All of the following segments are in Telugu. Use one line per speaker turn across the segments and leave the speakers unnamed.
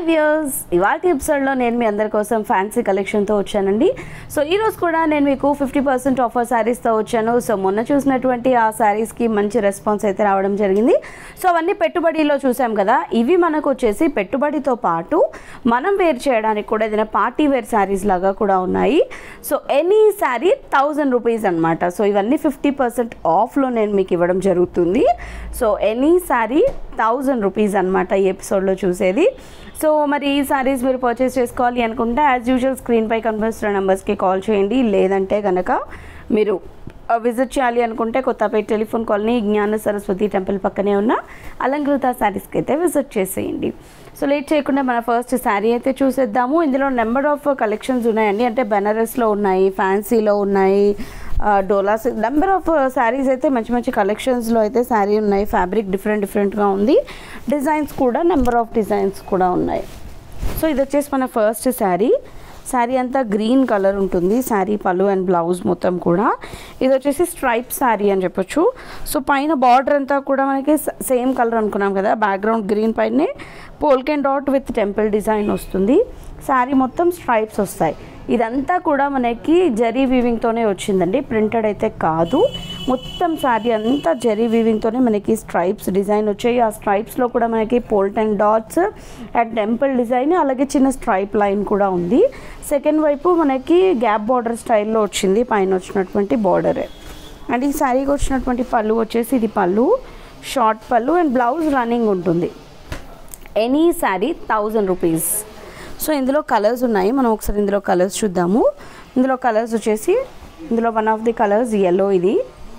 వ్యూయర్స్ ఇవాళ ఎపిసోడ్లో నేను మీ అందరి కోసం ఫ్యాన్సీ కలెక్షన్తో వచ్చానండి సో ఈ రోజు కూడా నేను మీకు ఫిఫ్టీ పర్సెంట్ ఆఫర్ శారీస్తో వచ్చాను సో మొన్న చూసినటువంటి ఆ శారీస్కి మంచి రెస్పాన్స్ అయితే రావడం జరిగింది సో అవన్నీ పెట్టుబడిలో చూసాం కదా ఇవి మనకు వచ్చేసి పెట్టుబడితో పాటు మనం వేర్ చేయడానికి కూడా ఏదైనా పార్టీ వేర్ శారీస్ లాగా కూడా ఉన్నాయి so any sari thousand rupees అనమాట సో ఇవన్నీ ఫిఫ్టీ పర్సెంట్ ఆఫ్లో నేను మీకు ఇవ్వడం జరుగుతుంది so any sari thousand rupees అనమాట ఈ ఎపిసోడ్లో చూసేది సో మరి ఈ సారీస్ మీరు పర్చేస్ చేసుకోవాలి అనుకుంటే యాజ్ యూజువల్ స్క్రీన్పై కనిపిస్తున్న నెంబర్స్కి కాల్ చేయండి లేదంటే కనుక మీరు విజిట్ చేయాలి అనుకుంటే కొత్తపేట టెలిఫోన్ కాలనీ జ్ఞాన సరస్వతి టెంపుల్ పక్కనే ఉన్న అలంకృత శారీస్కి అయితే విజిట్ చేసేయండి సో లేట్ చేయకుండా మన ఫస్ట్ శారీ అయితే చూసేద్దాము ఇందులో నెంబర్ ఆఫ్ కలెక్షన్స్ ఉన్నాయండి అంటే బెనారస్లో ఉన్నాయి ఫ్యాన్సీలో ఉన్నాయి డోలాస్ నెంబర్ ఆఫ్ శారీస్ అయితే మంచి మంచి కలెక్షన్స్లో అయితే శారీ ఉన్నాయి ఫ్యాబ్రిక్ డిఫరెంట్ డిఫరెంట్గా ఉంది డిజైన్స్ కూడా నెంబర్ ఆఫ్ డిజైన్స్ కూడా ఉన్నాయి సో ఇది వచ్చేసి మన ఫస్ట్ శారీ శారీ అంతా గ్రీన్ కలర్ ఉంటుంది శారీ పళ్ళు అండ్ బ్లౌజ్ మొత్తం కూడా ఇది వచ్చేసి స్ట్రైప్ శారీ అని చెప్పొచ్చు సో పైన బార్డర్ అంతా కూడా మనకి సేమ్ కలర్ అనుకున్నాం కదా బ్యాక్గ్రౌండ్ గ్రీన్ పైనే polka dot with temple design వస్తుంది శారీ మొత్తం స్ట్రైప్స్ వస్తాయి ఇదంతా కూడా మనకి జరీ వీవింగ్తోనే వచ్చిందండి ప్రింటెడ్ అయితే కాదు మొత్తం శారీ అంతా జరీ వీవింగ్తోనే మనకి స్ట్రైప్స్ డిజైన్ వచ్చాయి ఆ స్ట్రైప్స్లో కూడా మనకి polka dots and temple design అలాగే చిన్న స్ట్రైప్ లైన్ కూడా ఉంది సెకండ్ వైపు మనకి గ్యాప్ బార్డర్ స్టైల్లో వచ్చింది పైన వచ్చినటువంటి బార్డరే అండ్ ఈ శారీకి వచ్చినటువంటి పళ్ళు వచ్చేసి ఇది పళ్ళు షార్ట్ పళ్ళు అండ్ బ్లౌజ్ రన్నింగ్ ఉంటుంది any sari thousand rupees so ఇందులో కలర్స్ ఉన్నాయి మనం ఒకసారి ఇందులో కలర్స్ చూద్దాము ఇందులో కలర్స్ వచ్చేసి ఇందులో one of the colours yellow ఇది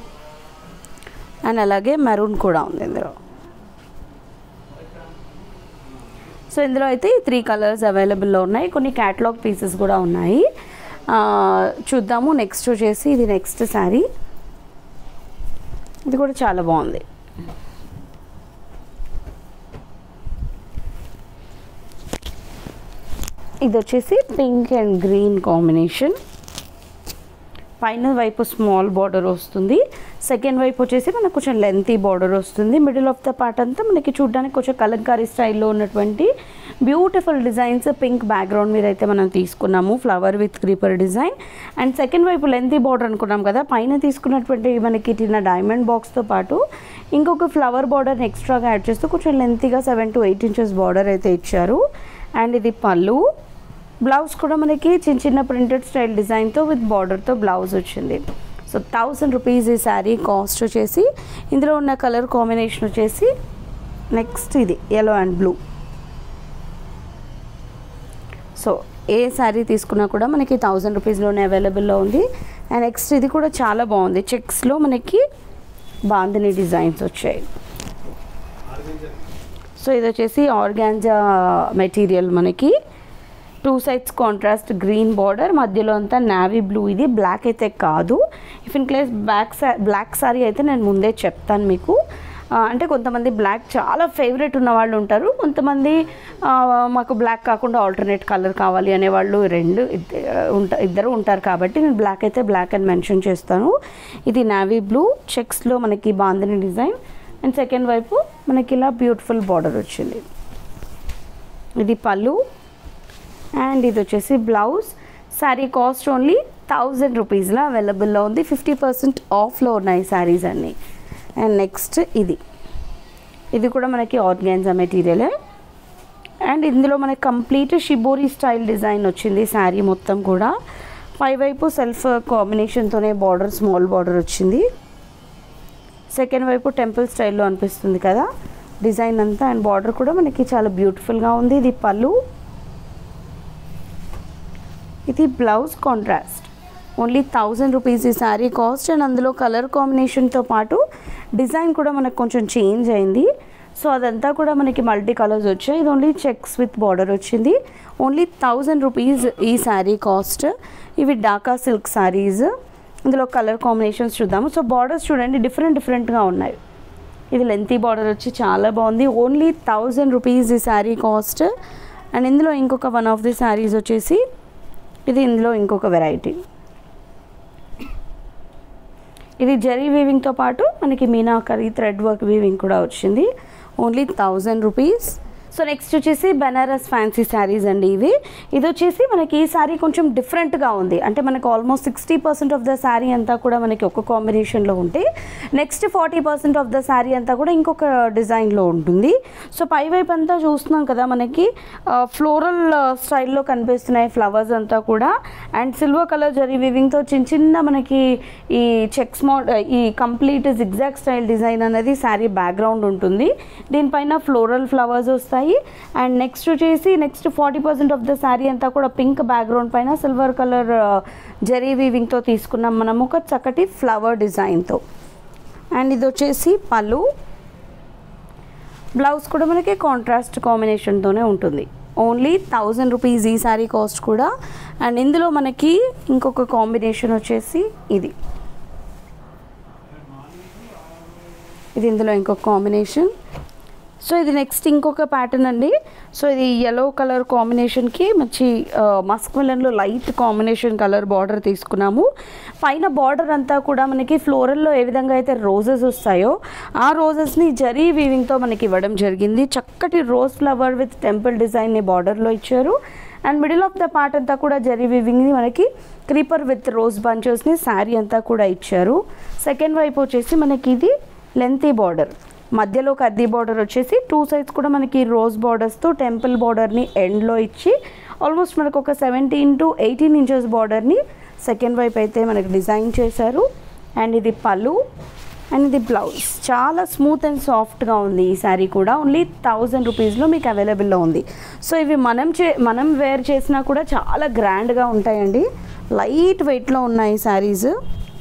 అండ్ అలాగే మెరూన్ కూడా ఉంది ఇందులో సో ఇందులో అయితే త్రీ కలర్స్ అవైలబుల్లో ఉన్నాయి కొన్ని క్యాటలాగ్ పీసెస్ కూడా ఉన్నాయి ఆ, చూద్దాము నెక్స్ట్ వచ్చేసి ఇది నెక్స్ట్ శారీ ఇది కూడా చాలా బాగుంది ఇది వచ్చేసి పింక్ అండ్ గ్రీన్ కాంబినేషన్ పైన వైపు స్మాల్ బార్డర్ వస్తుంది సెకండ్ వైపు వచ్చేసి మనకు కొంచెం లెంతీ బార్డర్ వస్తుంది మిడిల్ ఆఫ్ ద పార్ట్ అంతా మనకి చూడడానికి కొంచెం కలంకారీ స్టైల్లో ఉన్నటువంటి బ్యూటిఫుల్ డిజైన్స్ పింక్ బ్యాక్గ్రౌండ్ మీద అయితే మనం తీసుకున్నాము flower with creeper design and second వైపు లెంతీ బార్డర్ అనుకున్నాం కదా పైన తీసుకున్నటువంటి మనకి చిన్న డైమండ్ బాక్స్తో పాటు ఇంకొక ఫ్లవర్ బార్డర్ని ఎక్స్ట్రాగా యాడ్ చేస్తూ కొంచెం లెంతీగా seven to eight inches border అయితే ఇచ్చారు అండ్ ఇది పళ్ళు బ్లౌజ్ కూడా మనకి చిన్న చిన్న ప్రింటెడ్ స్టైల్ డిజైన్తో విత్ బార్డర్తో బ్లౌజ్ వచ్చింది సో థౌసండ్ రూపీస్ ఈ శారీ కాస్ట్ వచ్చేసి ఇందులో ఉన్న కలర్ కాంబినేషన్ వచ్చేసి నెక్స్ట్ ఇది ఎల్లో అండ్ బ్లూ సో ఏ శారీ తీసుకున్నా కూడా మనకి థౌజండ్ రూపీస్లోనే అవైలబుల్లో ఉంది అండ్ నెక్స్ట్ ఇది కూడా చాలా బాగుంది చెక్స్లో మనకి బాందిని డిజైన్స్ వచ్చాయి సో ఇది వచ్చేసి ఆర్గాన్జా మెటీరియల్ మనకి two sides contrast green border మధ్యలో అంతా నావీ బ్లూ ఇది బ్లాక్ అయితే కాదు ఇఫ్ ఇన్ కేస్ బ్లాక్ సా బ్లాక్ సారీ అయితే నేను ముందే చెప్తాను మీకు ఆ, అంటే కొంతమంది బ్లాక్ చాలా ఫేవరెట్ ఉన్న వాళ్ళు ఉంటారు కొంతమంది ఆ, మాకు బ్లాక్ కాకుండా ఆల్టర్నేట్ కలర్ కావాలి అనేవాళ్ళు రెండు ఇద్ద- ఉంట ఇద్దరు ఉంటారు కాబట్టి నేను బ్లాక్ అయితే బ్లాక్ అని మెన్షన్ చేస్తాను ఇది నావీ బ్లూ చెక్స్లో మనకి బాందని డిజైన్ అండ్ సెకండ్ వైపు మనకి ఇలా బ్యూటిఫుల్ బార్డర్ వచ్చింది ఇది పళ్ళు అండ్ ఇది వచ్చేసి blouse sari cost only thousand రూపీస్లో అవైలబుల్లో ఉంది ఫిఫ్టీ పర్సెంట్ ఆఫ్లో ఉన్నాయి శారీస్ అన్నీ అండ్ నెక్స్ట్ ఇది ఇది కూడా మనకి ఆర్గాన్జా మెటీరియలే అండ్ ఇందులో మనకి కంప్లీట్ షిబోరి స్టైల్ డిజైన్ వచ్చింది శారీ మొత్తం కూడా పై వైపు సెల్ఫ్ కాంబినేషన్తోనే బార్డర్ స్మాల్ బార్డర్ వచ్చింది సెకండ్ వైపు టెంపుల్ స్టైల్లో అనిపిస్తుంది కదా డిజైన్ అంతా అండ్ బార్డర్ కూడా మనకి చాలా బ్యూటిఫుల్గా ఉంది ఇది పళ్ళు ఇది blouse contrast only thousand rupees ఈ శారీ కాస్ట్ అండ్ అందులో కలర్ కాంబినేషన్తో పాటు డిజైన్ కూడా మనకు కొంచెం చేంజ్ అయింది సో అదంతా కూడా మనకి మల్టీ కలర్స్ వచ్చాయి ఇది ఓన్లీ చెక్స్ విత్ బార్డర్ వచ్చింది ఓన్లీ థౌజండ్ రూపీస్ ఈ శారీ కాస్ట్ ఇవి డాకా సిల్క్ శారీస్ ఇందులో కలర్ కాంబినేషన్స్ చూద్దాము సో బార్డర్స్ చూడండి డిఫరెంట్ డిఫరెంట్గా ఉన్నాయి ఇది లెంతీ బార్డర్ వచ్చి చాలా బాగుంది ఓన్లీ థౌజండ్ రూపీస్ ఈ శారీ కాస్ట్ అండ్ ఇందులో ఇంకొక వన్ ఆఫ్ ది శారీస్ వచ్చేసి ఇది ఇందులో ఇంకొక వెరైటీ ఇది జరీ వీవింగ్తో పాటు మనకి మీనాకరీ థ్రెడ్ వర్క్ వీవింగ్ కూడా వచ్చింది only thousand rupees so next వచ్చేసి బెనారస్ ఫ్యాన్సీ శారీస్ అండి ఇవి ఇది వచ్చేసి మనకి ఈ శారీ కొంచెం డిఫరెంట్గా ఉంది అంటే మనకు almost sixty percent of the sari అంతా కూడా మనకి ఒక కాంబినేషన్లో ఉంటే next forty percent of the sari అంతా కూడా ఇంకొక డిజైన్లో ఉంటుంది సో పై వైపు అంతా చూస్తున్నాం కదా మనకి ఫ్లోరల్ స్టైల్లో కనిపిస్తున్నాయి ఫ్లవర్స్ అంతా కూడా అండ్ సిల్వర్ కలర్ జరీ వివింగ్తో చిన్న చిన్న మనకి ఈ చెక్స్ మో ఈ కంప్లీట్ జిగ్జాగ్ స్టైల్ డిజైన్ అనేది శారీ బ్యాక్గ్రౌండ్ ఉంటుంది దీనిపైన ఫ్లోరల్ ఫ్లవర్స్ వస్తాయి అండ్ నెక్స్ట్ వచ్చేసి next forty percent of the sari అంతా కూడా పింక్ బ్యాక్గ్రౌండ్ పైన సిల్వర్ కలర్ జరీ వీవింగ్తో తీసుకున్నాం మనం ఒక చక్కటి ఫ్లవర్ డిజైన్తో అండ్ ఇది వచ్చేసి పళ్ళు బ్లౌజ్ కూడా మనకి కాంట్రాస్ట్ కాంబినేషన్తోనే ఉంటుంది ఓన్లీ థౌజండ్ రూపీస్ ఈ శారీ కాస్ట్ కూడా అండ్ ఇందులో మనకి ఇంకొక కాంబినేషన్ వచ్చేసి ఇది ఇది ఇందులో ఇంకొక కాంబినేషన్ సో ఇది నెక్స్ట్ ఇంకొక ప్యాటర్న్ అండి సో ఇది ఎల్లో కలర్ కాంబినేషన్కి మంచి మస్క్ మిలన్లో లైట్ కాంబినేషన్ కలర్ బార్డర్ తీసుకున్నాము పైన బార్డర్ అంతా కూడా మనకి ఫ్లోరల్లో ఏ విధంగా అయితే రోజెస్ వస్తాయో ఆ రోజెస్ని జరీ వీవింగ్తో మనకి ఇవ్వడం జరిగింది చక్కటి రోజ్ ఫ్లవర్ విత్ టెంపుల్ డిజైన్ని బార్డర్లో ఇచ్చారు and middle of the part అంతా కూడా జరీ వీవింగ్ని మనకి క్రీపర్ విత్ రోజ్ బంచెస్ని శారీ అంతా కూడా ఇచ్చారు సెకండ్ వైపు వచ్చేసి మనకి ఇది లెంతీ బార్డర్ మధ్యలో కద్దీ బార్డర్ వచ్చేసి టూ సైడ్స్ కూడా మనకి రోజ్ బార్డర్స్తో టెంపుల్ బార్డర్ని ఎండ్లో ఇచ్చి ఆల్మోస్ట్ మనకు ఒక సెవెంటీన్ టు ఎయిటీన్ ఇంచెస్ బార్డర్ని సెకండ్ వైపు అయితే మనకి డిజైన్ చేశారు అండ్ ఇది పళ్ళు అండ్ ఇది బ్లౌజ్ చాలా స్మూత్ అండ్ సాఫ్ట్గా ఉంది ఈ శారీ కూడా ఓన్లీ థౌజండ్ రూపీస్లో మీకు అవైలబుల్లో ఉంది సో ఇవి మనం చే మనం వేర్ చేసినా కూడా చాలా గ్రాండ్గా ఉంటాయండి లైట్ వెయిట్లో ఉన్నాయి శారీస్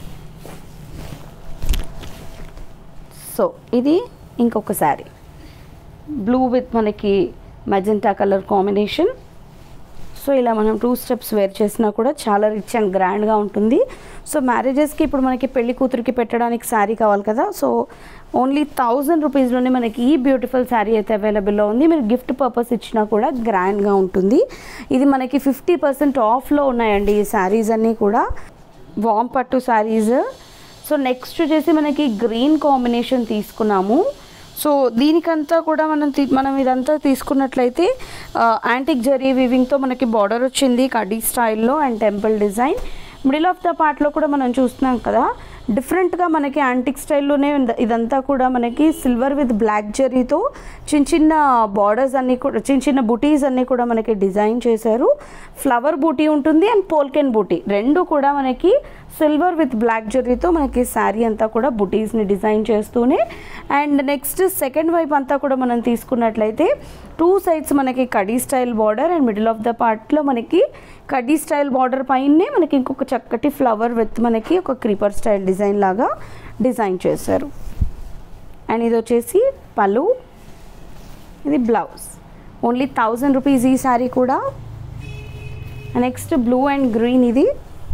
సో ఇది ఇంకొక శారీ బ్లూ విత్ మనకి మెజెంటా కలర్ కాంబినేషన్ సో ఇలా మనం టూ స్టెప్స్ వేర్ చేసినా కూడా చాలా రిచ్ అండ్ గ్రాండ్గా ఉంటుంది సో మ్యారేజెస్కి ఇప్పుడు మనకి పెళ్లి కూతురికి పెట్టడానికి శారీ కావాలి కదా సో ఓన్లీ థౌజండ్ రూపీస్లోనే మనకి ఈ బ్యూటిఫుల్ శారీ అయితే అవైలబుల్లో ఉంది మీరు గిఫ్ట్ పర్పస్ ఇచ్చినా కూడా గ్రాండ్గా ఉంటుంది ఇది మనకి ఫిఫ్టీ పర్సెంట్ ఆఫ్లో ఉన్నాయండి ఈ శారీస్ అన్నీ కూడా వామ్ పట్టు శారీస్ సో నెక్స్ట్ వచ్చేసి మనకి గ్రీన్ కాంబినేషన్ తీసుకున్నాము సో దీనికంతా కూడా మనం తీ- మనం ఇదంతా తీసుకున్నట్లయితే యాంటిక్ జరీ వివింగ్తో మనకి బార్డర్ వచ్చింది కడీ స్టైల్లో and temple design middle of the పార్ట్లో కూడా మనం చూస్తున్నాం కదా డిఫరెంట్గా మనకి యాంటిక్ స్టైల్లోనే ఉంది- ఇదంతా కూడా మనకి సిల్వర్ విత్ బ్లాక్ జరీతో చిన్న చిన్న బార్డర్స్ అన్నీ కూడా చిన్న చిన్న బుటీస్ అన్నీ కూడా మనకి డిజైన్ చేశారు ఫ్లవర్ బూటీ ఉంటుంది అండ్ పోల్కెన్ బూటీ రెండు కూడా మనకి సిల్వర్ విత్ బ్లాక్ జరీతో మనకి శారీ అంతా కూడా బుటీస్ని డిజైన్ చేస్తూనే అండ్ నెక్స్ట్ సెకండ్ వైపు అంతా కూడా మనం తీసుకున్నట్లయితే టూ సైడ్స్ మనకి కడీ style border and middle of the పార్ట్లో మనకి కడీ స్టైల్ బార్డర్ పైనే మనకి ఇంకొక చక్కటి ఫ్లవర్ విత్ మనకి ఒక క్రీపర్ స్టైల్ డిజైన్ లాగా డిజైన్ చేశారు అండ్ ఇది వచ్చేసి పలు ఇది బ్లౌజ్ ఓన్లీ థౌజండ్ రూపీస్ ఈ శారీ కూడా నెక్స్ట్ బ్లూ అండ్ గ్రీన్ ఇది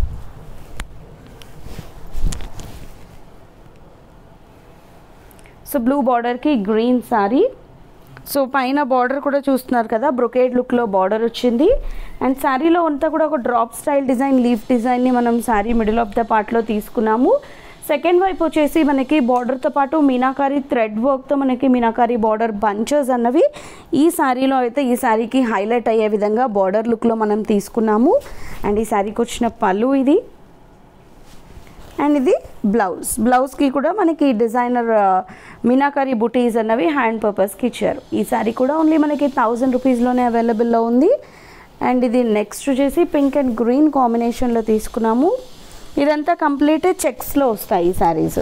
సో బ్లూ బార్డర్కి గ్రీన్ శారీ సో పైన బార్డర్ కూడా చూస్తున్నారు కదా బ్రొకేడ్ లుక్లో బార్డర్ వచ్చింది అండ్ శారీలో అంతా కూడా ఒక డ్రాప్ స్టైల్ డిజైన్ లీఫ్ డిజైన్ని మనం శారీ మిడిల్ ఆఫ్ ద పార్ట్లో తీసుకున్నాము సెకండ్ వైపు వచ్చేసి మనకి బార్డర్తో పాటు మీనాకారి థ్రెడ్ వర్క్తో మనకి మీనాకారి బార్డర్ బంచెస్ అన్నవి ఈ శారీలో అయితే ఈ శారీకి హైలైట్ అయ్యే విధంగా బార్డర్ లుక్లో మనం తీసుకున్నాము అండ్ ఈ శారీకి వచ్చిన పళ్ళు ఇది అండ్ ఇది బ్లౌజ్ బ్లౌజ్కి కూడా మనకి డిజైనర్ మీనాకారి బుటీస్ అన్నవి హ్యాండ్ పర్పస్కి ఇచ్చారు ఈ శారీ కూడా ఓన్లీ మనకి థౌజండ్ రూపీస్లోనే అవైలబుల్లో ఉంది అండ్ ఇది నెక్స్ట్ వచ్చేసి పింక్ అండ్ గ్రీన్ కాంబినేషన్లో తీసుకున్నాము ఇదంతా కంప్లీట్ చెక్స్లో వస్తాయి ఈ శారీస్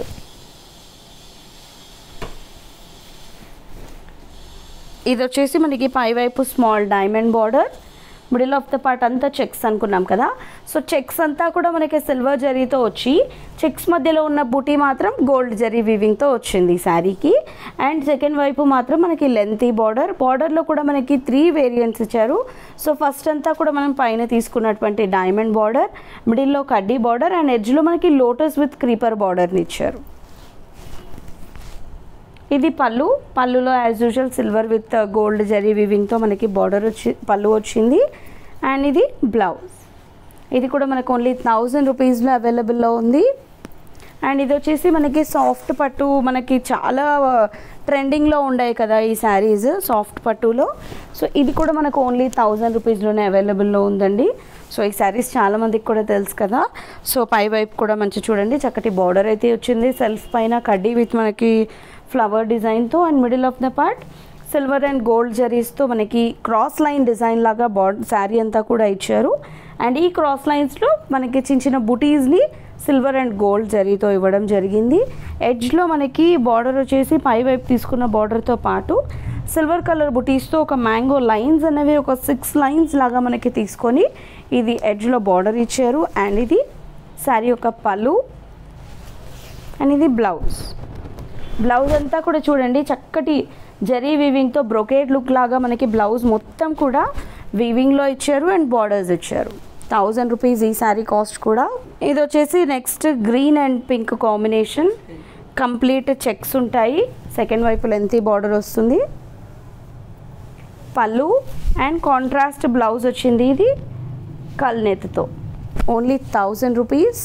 ఇది వచ్చేసి మనకి పై వైపు small diamond border middle of the part అంతా చెక్స్ అనుకున్నాం కదా సో చెక్స్ అంతా కూడా మనకి సిల్వర్ జరీతో వచ్చి చెక్స్ మధ్యలో ఉన్న బుటీ మాత్రం గోల్డ్ జరీ వీవింగ్తో వచ్చింది ఈ శారీకి అండ్ సెకండ్ వైపు మాత్రం మనకి లెంతీ బార్డర్ బార్డర్లో కూడా మనకి త్రీ వేరియంట్స్ ఇచ్చారు సో ఫస్ట్ అంతా కూడా మనం పైన తీసుకున్నటువంటి డైమండ్ బార్డర్ మిడిల్లో కడ్డీ బార్డర్ అండ్ ఎడ్జ్లో మనకి లోటస్ విత్ క్రీపర్ బార్డర్ని ఇచ్చారు ఇది పళ్ళు పళ్ళులో as usual silver with gold zari వివింగ్తో మనకి బార్డర్ వచ్చి పళ్ళు వచ్చింది అండ్ ఇది బ్లౌజ్ ఇది కూడా మనకు ఓన్లీ థౌజండ్ రూపీస్లో అవైలబుల్లో ఉంది అండ్ ఇది వచ్చేసి మనకి సాఫ్ట్ పట్టు మనకి చాలా ట్రెండింగ్లో ఉండాయి కదా ఈ శారీస్ సాఫ్ట్ పట్టులో సో ఇది కూడా మనకు ఓన్లీ థౌజండ్ రూపీస్లోనే అవైలబుల్లో ఉందండి సో ఈ శారీస్ చాలా మందికి కూడా తెలుసు కదా సో పై వైపు కూడా మంచి చూడండి చక్కటి బార్డర్ అయితే వచ్చింది సెల్ఫ్ పైన కడ్డీ విత్ మనకి ఫ్లవర్ డిజైన్తో and middle of the part silver and gold జరీస్తో మనకి క్రాస్ లైన్ డిజైన్ లాగా బాడ్ శారీ అంతా కూడా ఇచ్చారు అండ్ ఈ క్రాస్ లైన్స్లో మనకి చిన్న చిన్న బుటీస్ని సిల్వర్ అండ్ గోల్డ్ జరీతో ఇవ్వడం జరిగింది ఎడ్జ్లో మనకి బార్డర్ వచ్చేసి పై వైపు తీసుకున్న బార్డర్తో పాటు సిల్వర్ కలర్ బుటీస్తో ఒక మ్యాంగో లైన్స్ అనేవి ఒక సిక్స్ లైన్స్ లాగా మనకి తీసుకొని ఇది ఎడ్జ్లో బార్డర్ ఇచ్చారు అండ్ ఇది శారీ యొక్క పళ్ళు అండ్ ఇది బ్లౌజ్ బ్లౌజ్ అంతా కూడా చూడండి చక్కటి జరీ వీవింగ్తో బ్రొకేట్ లుక్ లాగా మనకి బ్లౌజ్ మొత్తం కూడా వీవింగ్లో ఇచ్చారు అండ్ బార్డర్స్ ఇచ్చారు థౌజండ్ రూపీస్ ఈ శారీ కాస్ట్ కూడా ఇది వచ్చేసి next green and pink combination complete checks ఉంటాయి సెకండ్ వైపు లెంతీ బార్డర్ వస్తుంది పళ్ళు అండ్ కాంట్రాస్ట్ బ్లౌజ్ వచ్చింది ఇది కల్నెత్తో only thousand rupees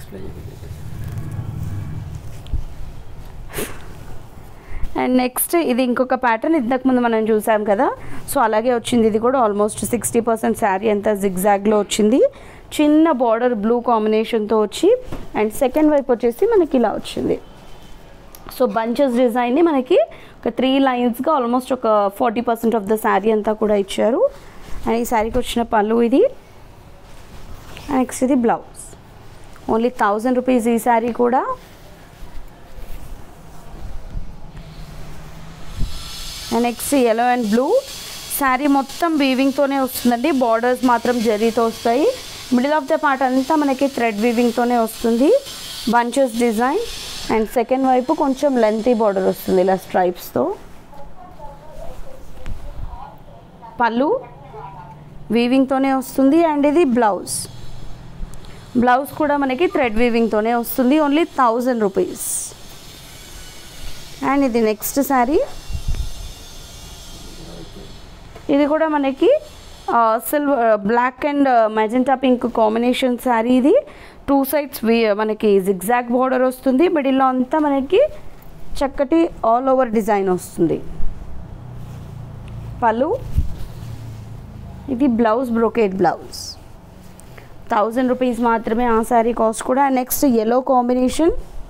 and next ఇది ఇంకొక ప్యాటర్న్ ఇంతకు ముందు మనం చూసాం కదా సో అలాగే వచ్చింది ఇది కూడా ఆల్మోస్ట్ సిక్స్టీ పర్సెంట్ శారీ అంతా జిగ్జాగ్లో వచ్చింది చిన్న బార్డర్ బ్లూ కాంబినేషన్తో వచ్చి అండ్ సెకండ్ వైపు వచ్చేసి మనకి ఇలా వచ్చింది సో బంచెస్ డిజైన్ని మనకి ఒక త్రీ లైన్స్గా ఆల్మోస్ట్ ఒక forty percent of the sari అంతా కూడా ఇచ్చారు అండ్ ఈ శారీకి వచ్చిన పళ్ళు ఇది నెక్స్ట్ ఇది బ్లౌజ్ ఓన్లీ థౌజండ్ రూపీస్ ఈ శారీ కూడా next yellow and blue sari మొత్తం వీవింగ్తోనే వస్తుందండి బార్డర్స్ మాత్రం జరీతో వస్తాయి మిడిల్ ఆఫ్ ద పార్ట్ అంతా మనకి థ్రెడ్ వీవింగ్తోనే వస్తుంది బంచెస్ డిజైన్ అండ్ సెకండ్ వైపు కొంచెం లెంతీ బార్డర్ వస్తుంది ఇలా స్ట్రైప్స్తో పళ్ళు వీవింగ్తోనే వస్తుంది అండ్ ఇది బ్లౌజ్ బ్లౌజ్ కూడా మనకి థ్రెడ్ వీవింగ్తోనే వస్తుంది ఓన్లీ థౌజండ్ రూపీస్ అండ్ ఇది నెక్స్ట్ శారీ ఇది కూడా మనకి silver black and magenta pink combination sari ఇది టూ సైడ్స్ మనకి జిగ్జాగ్ బార్డర్ వస్తుంది మిడిల్లో అంతా మనకి చక్కటి ఆల్ ఓవర్ డిజైన్ వస్తుంది పళ్ళు ఇది blouse brocade blouse thousand rupees మాత్రమే ఆ శారీ కాస్ట్ కూడా నెక్స్ట్ ఎల్లో కాంబినేషన్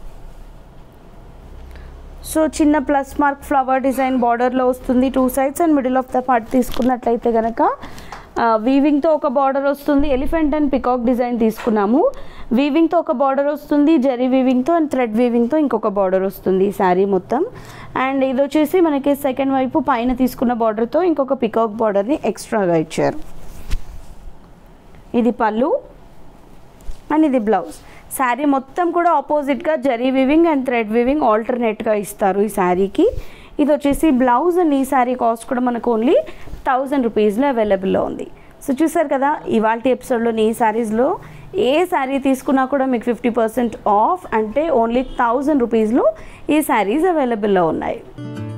సో చిన్న ప్లస్ మార్క్ ఫ్లవర్ డిజైన్ బార్డర్లో వస్తుంది two sides and middle of the part తీసుకున్నట్లయితే కనుక వీవింగ్తో ఒక బార్డర్ వస్తుంది ఎలిఫెంట్ అండ్ పికాక్ డిజైన్ తీసుకున్నాము వీవింగ్తో ఒక బార్డర్ వస్తుంది జరీ వీవింగ్తో అండ్ థ్రెడ్ వీవింగ్తో ఇంకొక బార్డర్ వస్తుంది ఈ శారీ మొత్తం అండ్ ఇది వచ్చేసి మనకి సెకండ్ వైపు పైన తీసుకున్న బార్డర్తో ఇంకొక పికాక్ బార్డర్ని ఎక్స్ట్రాగా ఇచ్చారు ఇది పళ్ళు అండ్ ఇది బ్లౌజ్ శారీ మొత్తం కూడా ఆపోజిట్గా zari weaving and thread weaving ఆల్టర్నేట్గా ఇస్తారు ఈ శారీకి ఇది వచ్చేసి బ్లౌజ్ అండ్ ఈ శారీ కాస్ట్ కూడా మనకు ఓన్లీ థౌజండ్ రూపీస్లో అవైలబుల్లో ఉంది సో చూసారు కదా ఇవాళ ఎపిసోడ్లోని ఈ శారీస్లో ఏ శారీ తీసుకున్నా కూడా మీకు ఫిఫ్టీ పర్సెంట్ ఆఫ్ అంటే ఓన్లీ థౌజండ్ రూపీస్లో ఈ శారీస్ అవైలబుల్లో ఉన్నాయి